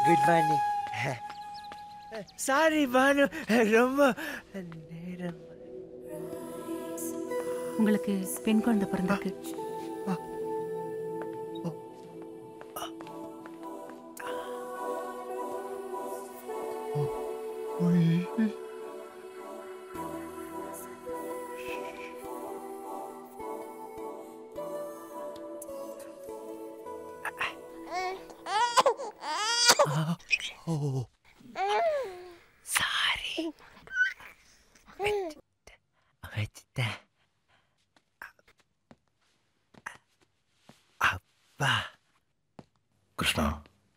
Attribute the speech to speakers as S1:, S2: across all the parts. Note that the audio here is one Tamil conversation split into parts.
S1: குட் மார்னிங் சாரி பானு ரொம்ப நேரம்
S2: உங்களுக்கு பெண் குழந்தை பிறந்திருக்கு
S1: Oh. Sorry. வச்சுட்டேன் அப்பா
S3: கிருஷ்ணா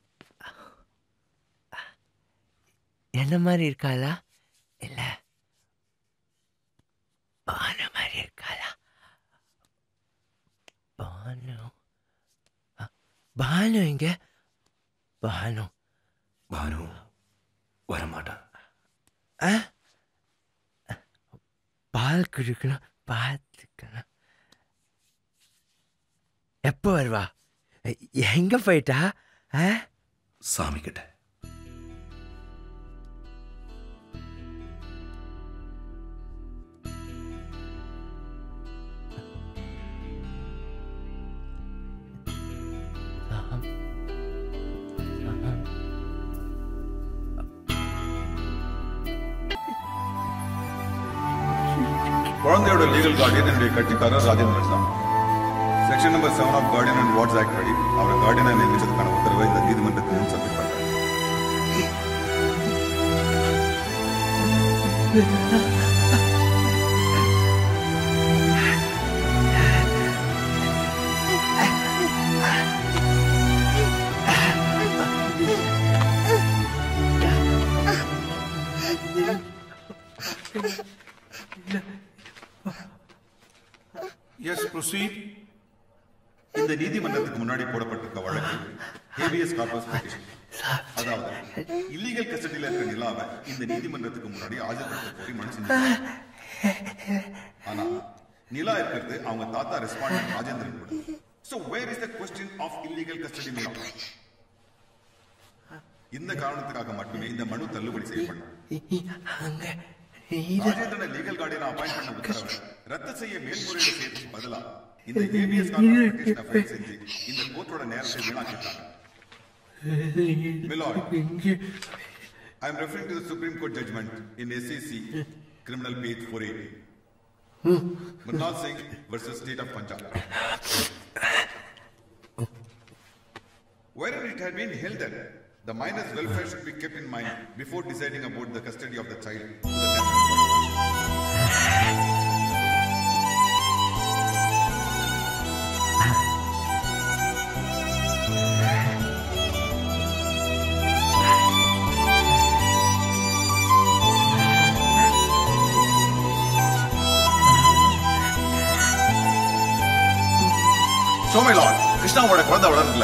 S1: என்ன மாதிரி இருக்காளா இல்ல பானு மாதிரி இருக்காளா பானு அ, பானு எங்க பானு
S3: பானு வரமாட்டான்
S1: ஆ பால் குடிக்கணும் பார்த்துக்கணும் எப்போ வருவா எ- எங்க போயிட்டா ஆ
S3: சாமி கிட்ட
S4: குழந்தையோட லீகல் கார்டியன் என்னுடைய கட்சிக்காரர் ராஜேந்திரன் தான் section number seven of guardian and wards act படி அவரை கார்டியனா நியமிச்சதுக்கான உத்தரவை இந்த நீதிமன்றத்தில் முன் சப்மிட் பண்றேன் எஸ் ப்ரொசீட் இந்த நீதிமன்றத்துக்கு முன்னாடி போடப்பட்டிருக்க வழக்கு ஹேபியஸ் கார்பஸ் பெட்டிஷன் அதாவது இல்லீகல் கஸ்டடியில இருக்க நிலாவை இந்த நீதிமன்றத்துக்கு முன்னாடி ஆஜர்படுத்த கோரி மனு செஞ்சிருக்காங்க. ஆனா நிலா இருக்கிறது அவங்க தாத்தா ரெஸ்பாண்டன்ட் ராஜேந்திரன் கூட so where is the question of illegal custody Nila இந்த காரணத்துக்காக மட்டுமே இந்த மனு தள்ளுபடி செய்யப்படும்
S1: அங்க
S4: ராஜேந்திரனை லீகல் கார்டியனா அப்பாயிண்ட் பண்ண உத்தரவை ரத்து செய்ய மேல்முறையீடு செய்யறதுக்கு பதிலா இந்த ஏபிஎஸ் கார்பரேஷன் அஃபைல் செஞ்சு இந்த கோர்ட்டோட நேரத்தை வீணாக்கிட்டாங்க Milord, I am referring to the Supreme Court judgment in SAC criminal page 480. Murnal Singh versus State of Punjab. Wherein it had been held that the minor's welfare should be kept in mind before deciding about the custody of the child to the national body. So my lord, கிருஷ்ணாவோட குழந்தை வளரல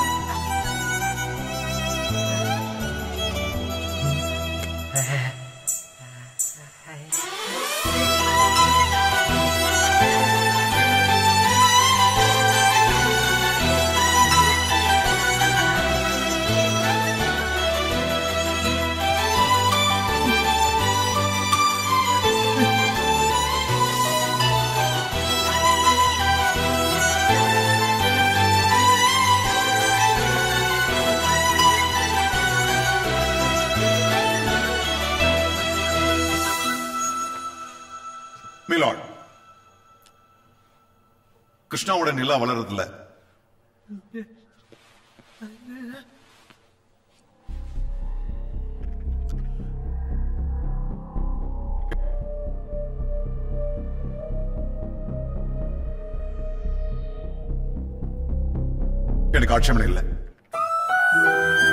S4: மிலாட் கிருஷ்ணாவோட நிலா வளருதுல எனக்கு ஆட்சேபனை இல்லை